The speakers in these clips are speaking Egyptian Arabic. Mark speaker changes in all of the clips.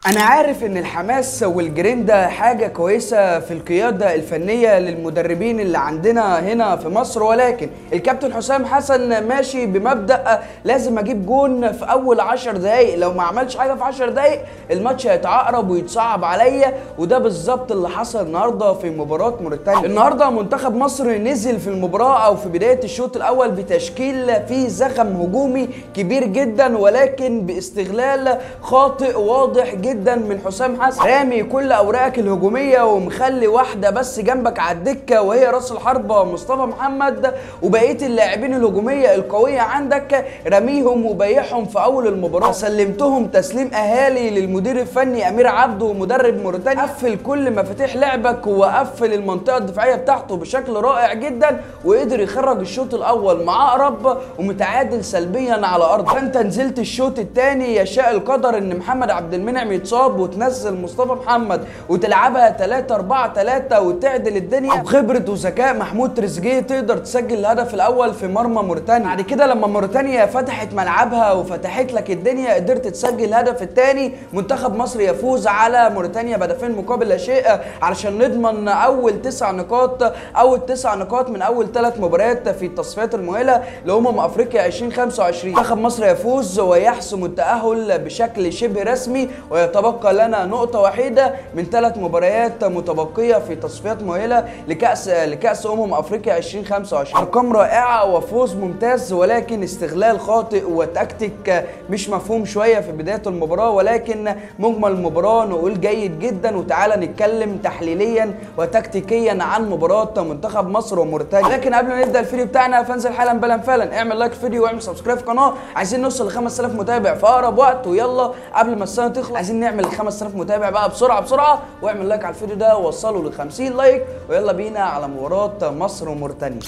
Speaker 1: انا عارف ان الحماس والجريندا حاجة كويسة في القيادة الفنية للمدربين اللي عندنا هنا في مصر ولكن الكابتن حسام حسن ماشي بمبدأ لازم اجيب جون في اول عشر دقايق لو ما عملش حاجة في عشر دقايق الماتش هيتعقرب ويتصعب عليا وده بالظبط اللي حصل النهاردة في مباراة موريتانيا النهاردة منتخب مصر نزل في المباراة او في بداية الشوط الاول بتشكيل فيه زخم هجومي كبير جدا ولكن باستغلال خاطئ واضح جدا من حسام حسن رامي كل اوراقك الهجوميه ومخلي واحده بس جنبك على الدكه وهي راس الحربه مصطفى محمد وبقيه اللاعبين الهجوميه القويه عندك رميهم وبيعهم في اول المباراه سلمتهم تسليم اهالي للمدير الفني امير عبده ومدرب موريتانيا قفل كل مفاتيح لعبك وقفل المنطقه الدفاعيه بتاعته بشكل رائع جدا وقدر يخرج الشوط الاول مع اقرب ومتعادل سلبيا على ارض فانت نزلت الشوط الثاني يشاء القدر ان محمد عبد المنعم يتصاب وتنزل مصطفى محمد وتلعبها 3 4 3 وتعدل الدنيا بخبره وذكاء محمود تريزيجيه تقدر تسجل الهدف الاول في مرمى موريتانيا بعد كده لما موريتانيا فتحت ملعبها وفتحت لك الدنيا قدرت تسجل الهدف الثاني منتخب مصر يفوز على موريتانيا بهدفين مقابل لا شيء علشان نضمن اول تسع نقاط اول تسع نقاط من اول ثلاث مباريات في التصفيات المؤهله لامم افريقيا 2025 منتخب مصر يفوز ويحسم التاهل بشكل شبه رسمي ويتبقى لنا نقطه وحيده من ثلاث مباريات متبقيه في تصفيات مؤهله لكاس لكاس امم افريقيا 2025 ارقام رائعه وفوز ممتاز ولكن استغلال خاطئ وتكتيك مش مفهوم شويه في بدايه المباراه ولكن مجمل المباراه نقول جيد جدا وتعالى نتكلم تحليليا وتكتيكيا عن مباراه منتخب مصر وموريتانيا لكن قبل ما نبدا الفيديو بتاعنا فانزل حالا بلا فعلا اعمل لايك الفيديو واعمل سبسكرايب في القناه عايزين نوصل ل 5000 متابع في اقرب وقت ويلا قبل ما السنه تخلص عايزين نعمل 5000 متابع بقى بسرعه بسرعه واعمل لايك على الفيديو ده ووصله ل 50 لايك ويلا بينا على مباراه مصر وموريتانيا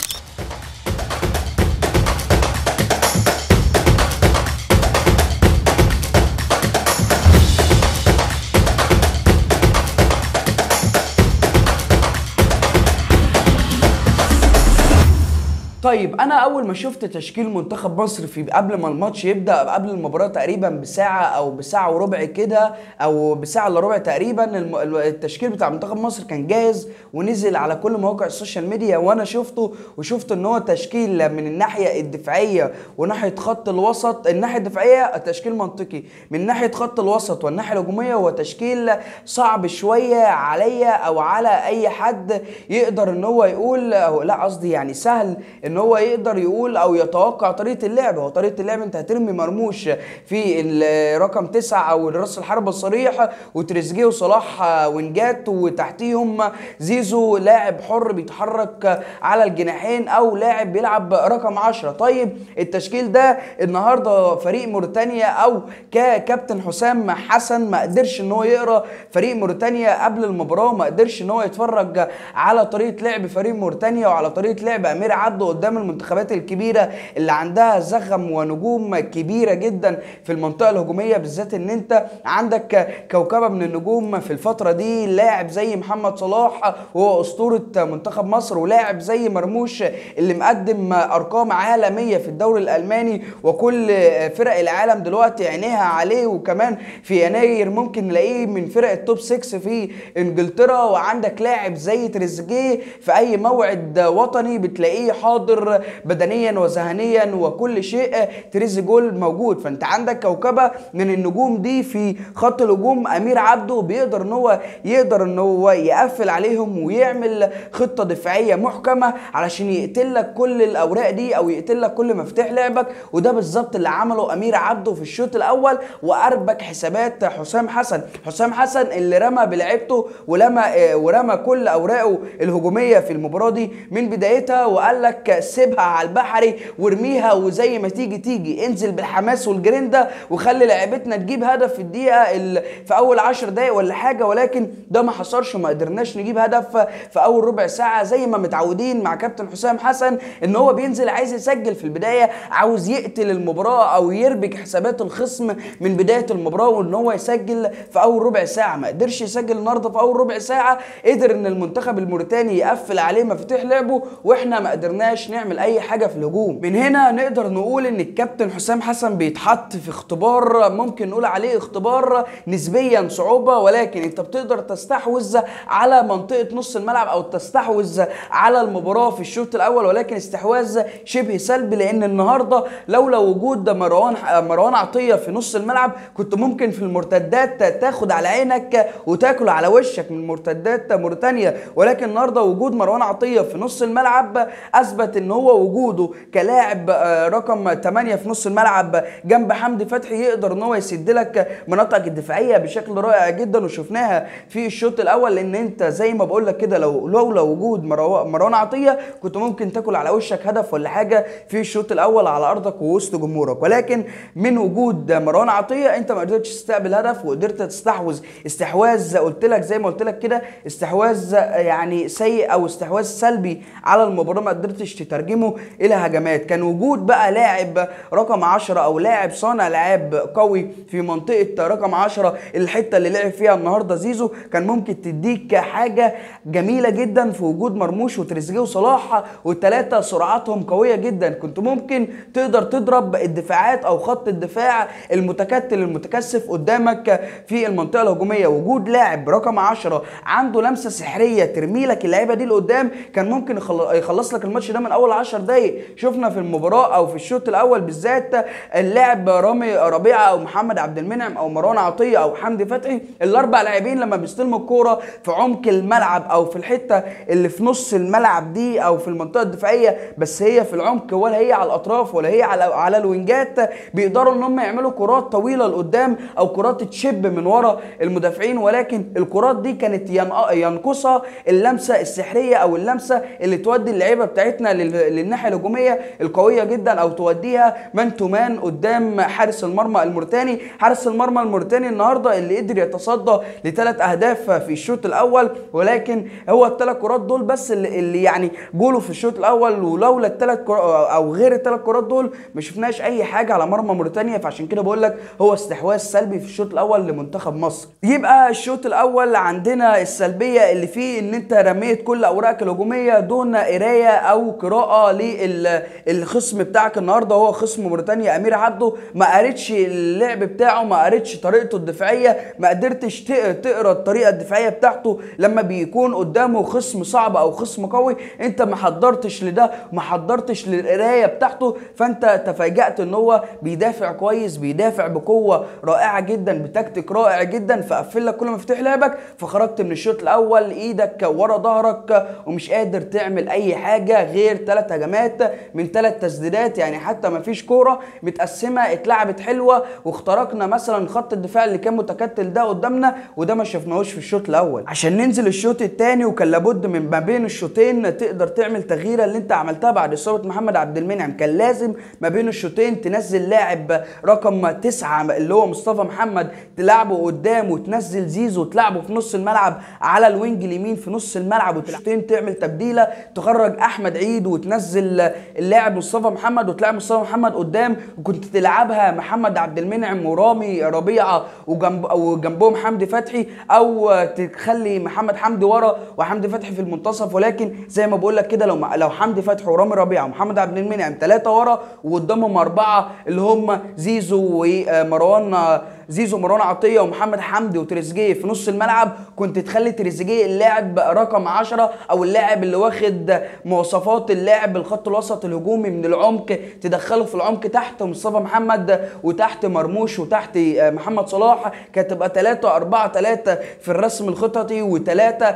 Speaker 1: طيب انا اول ما شفت تشكيل منتخب مصر في قبل ما الماتش يبدا قبل المباراه تقريبا بساعه او بساعه وربع كده او بساعه الا ربع تقريبا الم- التشكيل بتاع منتخب مصر كان جاهز ونزل على كل مواقع السوشيال ميديا وانا شفته وشفت ان هو تشكيل من الناحيه الدفاعيه وناحيه خط الوسط الناحيه الدفاعيه تشكيل منطقي من ناحيه خط الوسط والناحيه الهجوميه هو تشكيل صعب شويه عليا او على اي حد يقدر ان هو يقول أو لا قصدي يعني سهل ان هو يقدر يقول او يتوقع طريقه اللعب هو طريقه اللعب انت هترمي مرموش في الرقم تسعة او راس الحربة الصريح وتريزيجيه وصلاح وينجات وتحتيهم زيزو لاعب حر بيتحرك على الجناحين او لاعب بيلعب رقم 10 طيب التشكيل ده النهارده فريق موريتانيا او ككابتن حسام حسن ما قدرش ان هو يقرا فريق موريتانيا قبل المباراه ما قدرش ان هو يتفرج على طريقه لعب فريق موريتانيا وعلى طريقه لعب امير عبده قدام المنتخبات الكبيره اللي عندها زخم ونجوم كبيره جدا في المنطقه الهجوميه بالذات ان انت عندك كوكبه من النجوم في الفتره دي لاعب زي محمد صلاح وهو اسطوره منتخب مصر ولاعب زي مرموش اللي مقدم ارقام عالميه في الدوري الالماني وكل فرق العالم دلوقتي عينيها عليه وكمان في يناير ممكن نلاقيه من فرق التوب 6 في انجلترا وعندك لاعب زي تريزيجيه في اي موعد وطني بتلاقيه حاضر بدنيا وذهنيا وكل شيء تريزيجول موجود فانت عندك كوكبه من النجوم دي في خط الهجوم امير عبده بيقدر ان هو يقدر ان هو يقفل عليهم ويعمل خطه دفاعيه محكمه علشان يقتل لك كل الاوراق دي او يقتل لك كل مفتاح لعبك وده بالظبط اللي عمله امير عبده في الشوط الاول واربك حسابات حسام حسن حسام حسن اللي رمى بلعبته ولما آه، ورمى كل اوراقه الهجوميه في المباراه دي من بدايتها وقال لك سيبها على البحري وارميها وزي ما تيجي تيجي انزل بالحماس والجريندا وخلي لعيبتنا تجيب هدف في الدقيقه ال- في اول 10 دقائق ولا حاجه ولكن ده ما حصلش وما قدرناش نجيب هدف في اول ربع ساعه زي ما متعودين مع كابتن حسام حسن ان هو بينزل عايز يسجل في البدايه عاوز يقتل المباراه او يربك حسابات الخصم من بدايه المباراه وان هو يسجل في اول ربع ساعه ما قدرش يسجل النهارده في اول ربع ساعه قدر ان المنتخب الموريتاني يقفل عليه مفاتيح لعبه واحنا ما قدرناش قدرناش نعمل اي حاجه في الهجوم من هنا نقدر نقول ان الكابتن حسام حسن بيتحط في اختبار ممكن نقول عليه اختبار نسبيا صعوبه ولكن انت بتقدر تستحوذ على منطقه نص الملعب او تستحوذ على المباراه في الشوط الاول ولكن استحواذ شبه سلبي لان النهارده لولا وجود مروان مروان عطيه في نص الملعب كنت ممكن في المرتدات تاخد على عينك وتاكل على وشك من مرتدات موريتانيا ولكن النهارده وجود مروان عطيه في نص الملعب اثبت ان هو وجوده كلاعب آه، رقم 8 في نص الملعب جنب حمدي فتحي يقدر ان هو يسد لك مناطقك الدفاعيه بشكل رائع جدا وشفناها في الشوط الاول لان انت زي ما بقول لك كده لو لولا وجود مرو- مروان عطيه كنت ممكن تاكل على وشك هدف ولا حاجه في الشوط الاول على ارضك ووسط جمهورك ولكن من وجود مروان عطيه انت ما قدرتش تستقبل هدف وقدرت تستحوذ استحواذ قلت لك زي ما قلت لك كده استحواذ يعني سيء او استحواذ سلبي على المباراه ما قدرتش تترجمه الى هجمات كان وجود بقى لاعب رقم 10 او لاعب صانع لعاب قوي في منطقه رقم 10 الحته اللي لعب فيها النهارده زيزو كان ممكن تديك حاجه جميله جدا في وجود مرموش وتريزيجيه وصلاح والثلاثه سرعاتهم قويه جدا كنت ممكن تقدر تضرب الدفاعات او خط الدفاع المتكتل المتكثف قدامك في المنطقه الهجوميه وجود لاعب رقم 10 عنده لمسه سحريه ترمي لك اللعيبه دي لقدام كان ممكن يخل- يخلص لك الماتش ده من اول 10 دقايق شفنا في المباراه او في الشوط الاول بالذات اللاعب رامي ربيعه او محمد عبد المنعم او مروان عطيه او حمدي فتحي الاربع لاعبين لما بيستلموا الكوره في عمق الملعب او في الحته اللي في نص الملعب دي او في المنطقه الدفاعيه بس هي في العمق ولا هي على الاطراف ولا هي على على الوينجات بيقدروا ان هم يعملوا كرات طويله لقدام او كرات تشب من ورا المدافعين ولكن الكرات دي كانت ين- ينقصها اللمسه السحريه او اللمسه اللي تودي اللعيبه بتاعتنا لل- للناحيه الهجوميه القويه جدا او توديها مان تو مان قدام حارس المرمى الموريتاني حارس المرمى الموريتاني النهارده اللي قدر يتصدى لثلاث اهداف في الشوط الاول ولكن هو الثلاث كرات دول بس اللي, اللي يعني جوله في الشوط الاول ولولا الثلاث او غير الثلاث كرات دول ما شفناش اي حاجه على مرمى موريتانيا فعشان كده بقول لك هو استحواذ سلبي في الشوط الاول لمنتخب مصر يبقى الشوط الاول عندنا السلبيه اللي فيه ان انت رميت كل اوراقك الهجوميه دون قرايه او قراءه للخصم بتاعك النهارده هو خصم موريتانيا امير عبده ما قريتش اللعب بتاعه ما قريتش طريقته الدفاعيه ما قدرتش تق- تقرا الطريقه الدفاعيه بتاعته لما بيكون قدامه خصم صعب او خصم قوي انت ما حضرتش لده ما حضرتش للقرايه بتاعته فانت تفاجات ان هو بيدافع كويس بيدافع بقوه رائعه جدا بتكتيك رائع جدا فقفل لك كل مفاتيح لعبك فخرجت من الشوط الاول ايدك ورا ظهرك ومش قادر تعمل اي حاجه غير ثلاث هجمات من ثلاث تسديدات يعني حتى ما فيش كوره متقسمه اتلعبت حلوه واخترقنا مثلا خط الدفاع اللي كان متكتل ده قدامنا وده ما شفناهوش في الشوط الاول عشان ننزل الشوط الثاني وكان لابد من ما بين الشوطين تقدر تعمل تغييره اللي انت عملتها بعد اصابه محمد عبد المنعم كان لازم ما بين الشوطين تنزل لاعب رقم تسعة اللي هو مصطفى محمد تلعبه قدام وتنزل زيزو وتلعبه في نص الملعب على الوينج اليمين في نص الملعب وتشوطين تعمل تبديله تخرج احمد عيد وتنزل اللاعب مصطفى محمد وتلعب مصطفى محمد قدام وكنت تلعبها محمد عبد المنعم ورامي ربيعه وجنب وجنبهم حمدي فتحي او تخلي محمد حمدي ورا وحمدي فتحي في المنتصف ولكن زي ما بقول لك كده لو لو حمدي فتحي ورامي ربيعه ومحمد عبد المنعم ثلاثه ورا وقدامهم اربعه اللي هم زيزو ومروان زيزو مروان عطيه ومحمد حمدي وتريزيجيه في نص الملعب كنت تخلي تريزيجيه اللاعب رقم 10 او اللاعب اللي واخد مواصفات اللاعب الخط الوسط الهجومي من العمق تدخله في العمق تحت مصطفى محمد وتحت مرموش وتحت محمد صلاح كانت تبقى 3 4 3 في الرسم الخططي و3 3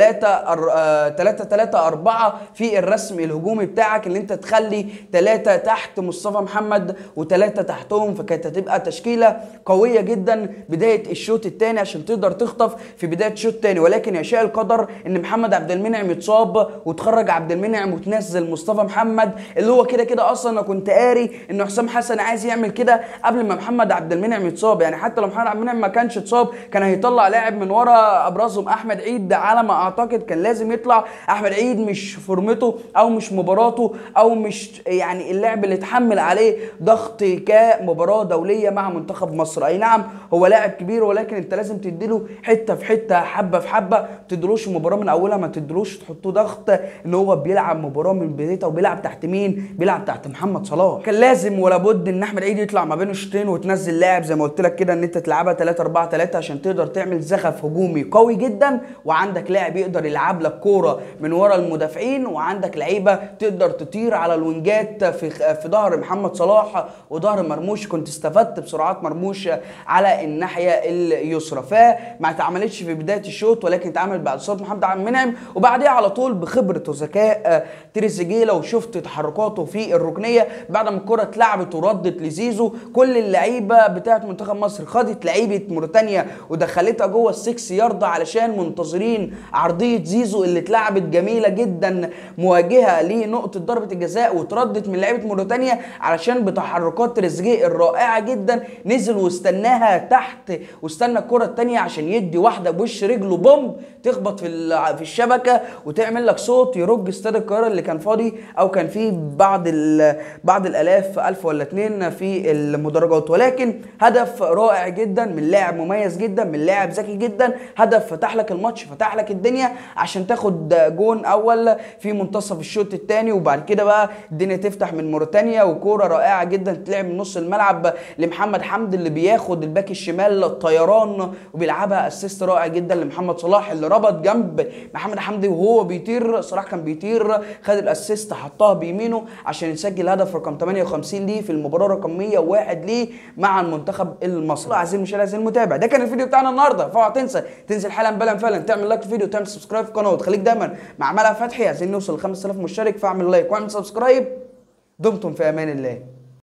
Speaker 1: 3 3 4 في الرسم الهجومي بتاعك اللي انت تخلي 3 تحت مصطفى محمد و3 تحتهم فكانت هتبقى تشكيله قويه جدا بدايه الشوط الثاني عشان تقدر تخطف في بدايه الشوط الثاني ولكن يشاء القدر ان محمد عبد المنعم يتصاب وتخرج عبد المنعم وتنزل مصطفى محمد اللي هو كده كده اصلا انا كنت قاري ان حسام حسن عايز يعمل كده قبل ما محمد عبد المنعم يتصاب يعني حتى لو محمد عبد المنعم ما كانش اتصاب كان هيطلع لاعب من ورا ابرزهم احمد عيد على ما اعتقد كان لازم يطلع احمد عيد مش فورمته او مش مباراته او مش يعني اللاعب اللي اتحمل عليه ضغط كمباراه دوليه مع منتخب مصر اي نعم نعم هو لاعب كبير ولكن انت لازم تديله حته في حته حبه في حبه ما تديلوش المباراه من اولها ما تديلوش تحطه ضغط ان هو بيلعب مباراه من بدايتها وبيلعب تحت مين بيلعب تحت محمد صلاح كان لازم ولا بد ان احمد عيد يطلع ما بين الشوطين وتنزل لاعب زي ما قلت لك كده ان انت تلعبها 3 4 3 عشان تقدر تعمل زخف هجومي قوي جدا وعندك لاعب يقدر يلعب لك كوره من ورا المدافعين وعندك لعيبه تقدر تطير على الوينجات في في ظهر محمد صلاح وظهر مرموش كنت استفدت بسرعات مرموش على الناحيه اليسرى فما اتعملتش في بدايه الشوط ولكن اتعملت بعد صوت محمد عبد المنعم وبعديها على طول بخبره وذكاء تريزيجيه لو شفت تحركاته في الركنيه بعد ما الكره اتلعبت وردت لزيزو كل اللعيبه بتاعت منتخب مصر خدت لعيبه موريتانيا ودخلتها جوه السكس يارد علشان منتظرين عرضيه زيزو اللي اتلعبت جميله جدا مواجهه لنقطه ضربه الجزاء وتردت من لعيبه موريتانيا علشان بتحركات تريزيجيه الرائعه جدا نزل واستناها تحت واستنى الكره الثانيه عشان يدي واحده بوش رجله بوم تخبط في في الشبكه وتعمل لك صوت يرج استاد القاهره اللي كان فاضي او كان فيه بعض بعض الالاف الف ولا اتنين في المدرجات ولكن هدف رائع جدا من لاعب مميز جدا من لاعب ذكي جدا هدف فتح لك الماتش فتح لك الدنيا عشان تاخد جون اول في منتصف الشوط الثاني وبعد كده بقى الدنيا تفتح من موريتانيا وكوره رائعه جدا تلعب من نص الملعب لمحمد حمدي اللي بياخد الباك الشمال الطيران وبيلعبها اسيست رائع جدا لمحمد صلاح اللي ربط جنب محمد حمدي وهو بيطير صلاح كان بيطير خد الاسيست حطها بيمينه عشان يسجل هدف رقم 58 ليه في المباراه رقم 101 ليه مع المنتخب المصري عايزين المشاهد عايزين المتابع ده كان الفيديو بتاعنا النهارده فاوعى تنسى تنزل حالا بلا فعلا تعمل لايك للفيديو وتعمل سبسكرايب في القناه وتخليك دايما مع ملعب فتحي عايزين نوصل ل 5000 مشترك فاعمل لايك واعمل سبسكرايب دمتم في امان الله